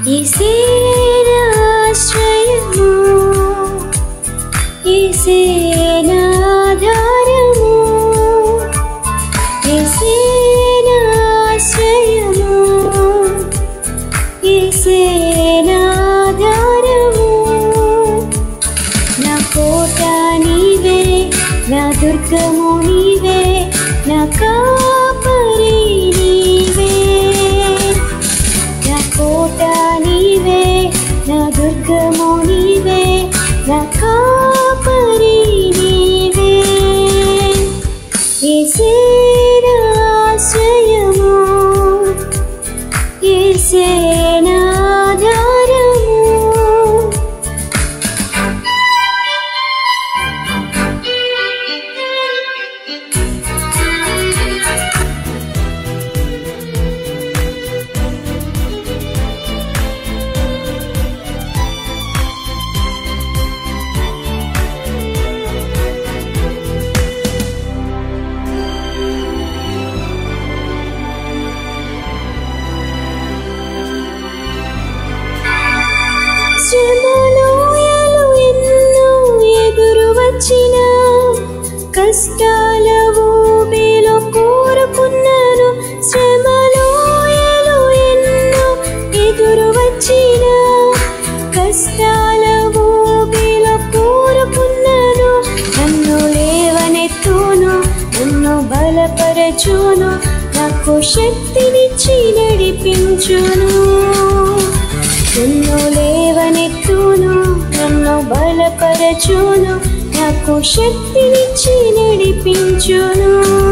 ఈసేనాశ్రయము ఈసేనాధారము ఈసేనాశ్రయము ఈసేనాధారము నా కోట నీవే నా దుర్గము నీవే నా కాపరి నీవే నా కోట నీవే నా దుర్గము నీవే నా కాపరి నీవే ఈసేనాశ్రయము ఈసేనాధారము శ్రమలోయలు ఎన్నో ఎదురు వచ్చిన కష్టాల ఊబిలో కోరుకున్నాను శ్రమలోయలు ఎన్నో ఎదురు వచ్చిన కష్టాల ఊబిలో కోరుకున్నాను నన్ను లేవనెత్తును నన్ను బలపరచును నాకు శక్తినిచ్చి నడిపించును నన్ను లేవనెత్తును నన్ను బలపరచును నాకు శక్తినిచ్చి నడిపించును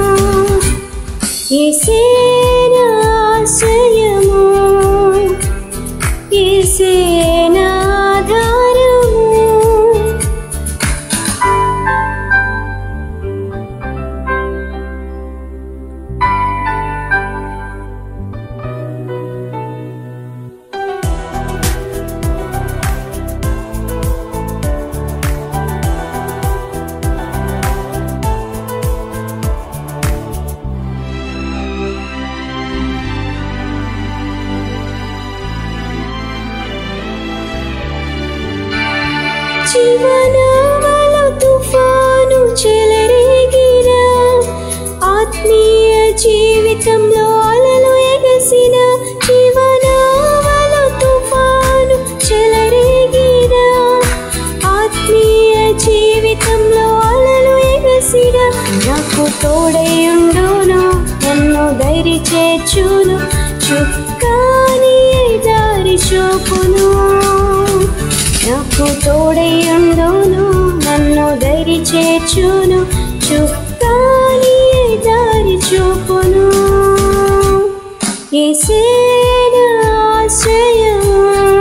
ఏసేనాశ్రయము ఏసేనాధారము జీవనావల తుఫాను చెలరేగిన ఆత్మీయ జీవితంలో అలలు ఎగసిన జీవనావల తుఫాను చెలరేగిన ఆత్మీయ జీవితంలో అలలు ఎగసిన నాకు తోడయుండును నన్ను ధైర్య చేర్చును చుక్కాని దారి చూపును నాకు తోడయుండును నన్ను ధైర్య చేర్చును చుక్కాని దారి చూపును ఏసేనాశ్రయము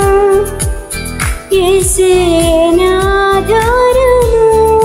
ఏసేనాధారము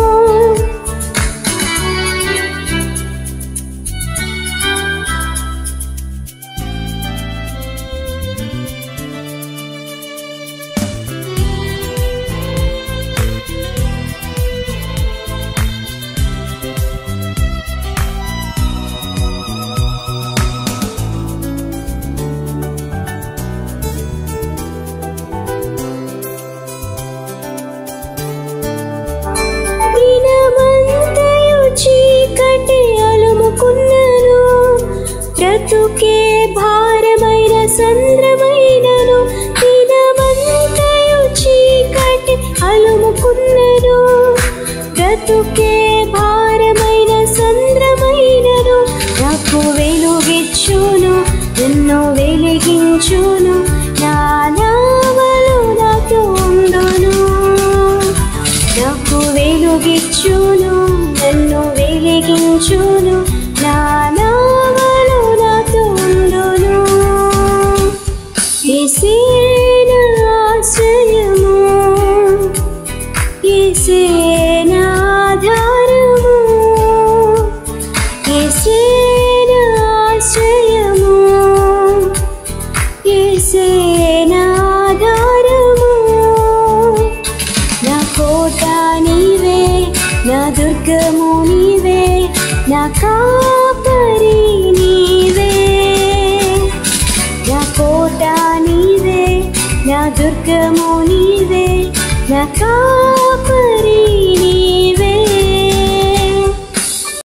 దినమంతయు చీకటి అలుముకున్నను బ్రతుకే భారమైన సంద్రమైనను దినమంతయు చీకటి అలుముకున్నను బ్రతుకే భారమైన సంద్రమైనను నాకు వెలుగిచ్చును నన్ను వెలిగించును నా నావలు నాతో ఉండును నాకు వెలుగిచ్చును నన్ను వెలిగించును నా నావలు నాతో ఉండును ఏసేనాశ్రయము ఏసేనాధారము ఏసేనాశ్రయము ఏసేనాధారము నా కోట నీవే నా దుర్గము నీవే నా కాపరి నీవే నా కోట నీవే నా దుర్గము నీవే నా కాపరి నీవే